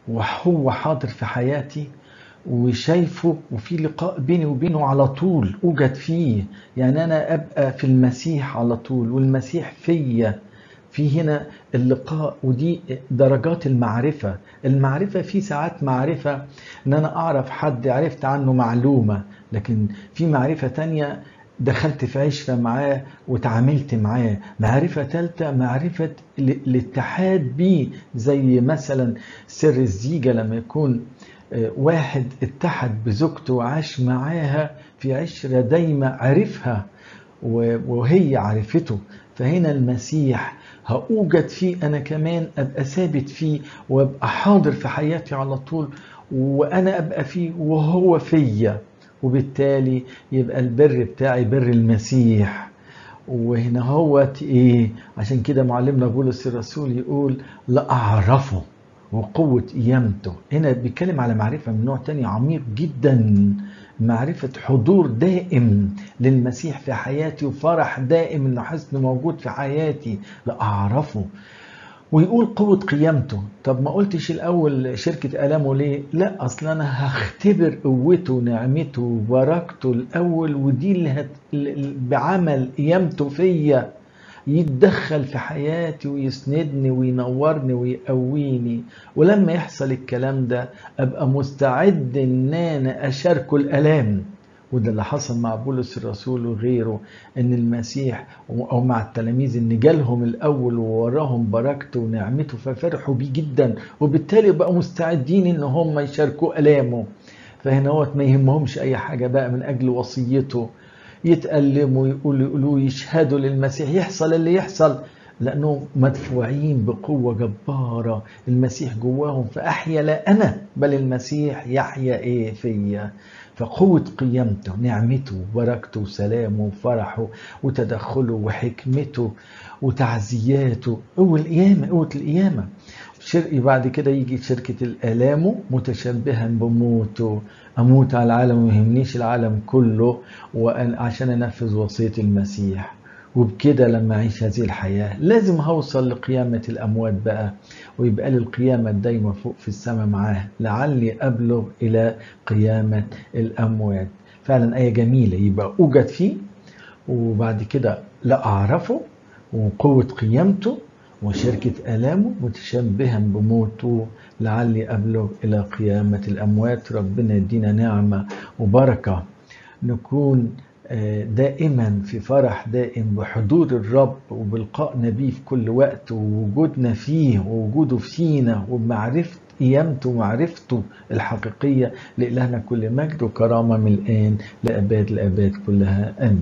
وهو حاضر في حياتي وشايفه وفي لقاء بيني وبينه على طول اوجد فيه يعني انا ابقى في المسيح على طول والمسيح فيا في هنا اللقاء ودي درجات المعرفة المعرفة في ساعات معرفة ان انا اعرف حد عرفت عنه معلومة لكن في معرفة تانية دخلت في عشرة معاه وتعاملت معاه معرفة ثالثة معرفة الاتحاد بيه زي مثلا سر الزيجة لما يكون واحد اتحد بزوجته وعاش معاها في عشرة دايمة عرفها وهي عرفته فهنا المسيح هأوجد فيه أنا كمان أبقى ثابت فيه وأبقى حاضر في حياتي على طول وأنا أبقى فيه وهو فيا وبالتالي يبقى البر بتاعي بر المسيح وهنا هو ايه عشان كده معلمنا بولس الرسول يقول لا اعرفه وقوة قيامته هنا بيتكلم على معرفة من نوع تاني عميق جدا معرفة حضور دائم للمسيح في حياتي وفرح دائم انه حاسس انه موجود في حياتي لأعرفه ويقول قوة قيامته طب ما قلتش الأول شركة ألامه ليه لا أصلا أنا هختبر قوته ونعمته وبركته الأول ودي اللي هت... بعمل قيامته فيا يتدخل في حياتي ويسندني وينورني ويقويني ولما يحصل الكلام ده ابقى مستعد ان انا اشاركه الالام وده اللي حصل مع بولس الرسول وغيره ان المسيح او مع التلاميذ ان جالهم الاول ووراهم بركته ونعمته ففرحوا بيه جدا وبالتالي بقوا مستعدين ان هم يشاركوا الامه فهنا هو ما يهمهمش اي حاجه بقى من اجل وصيته يتألموا يقولوا يقولوا يشهدوا للمسيح يحصل اللي يحصل لأنهم مدفوعين بقوة جبارة المسيح جواهم فأحيا لا أنا بل المسيح يحيا إيه فيا فقوة قيامته نعمته وبركته وسلامه وفرحه وتدخله وحكمته وتعزياته قوة القيامة قوة القيامة شرقي بعد كده يجي شركة الآلام متشبها بموته أموت على العالم وما يهمنيش العالم كله عشان أنفذ وصية المسيح وبكده لما أعيش هذه الحياة لازم هوصل لقيامة الأموات بقى ويبقى لي القيامة الدايمة فوق في السماء معاه لعلي أبلغ إلى قيامة الأموات فعلا آية جميلة يبقى أوجد فيه وبعد كده لا أعرفه وقوة قيامته وشركة آلامه متشبها بموته لعلي أبلغ إلى قيامة الأموات ربنا يدينا نعمة وبركة نكون دائما في فرح دائم بحضور الرب وبلقائنا بيه في كل وقت ووجودنا فيه ووجوده فينا وبمعرفة قيامته ومعرفته الحقيقية لإلهنا كل مجد وكرامة من الآن لأباد الآباد كلها آمين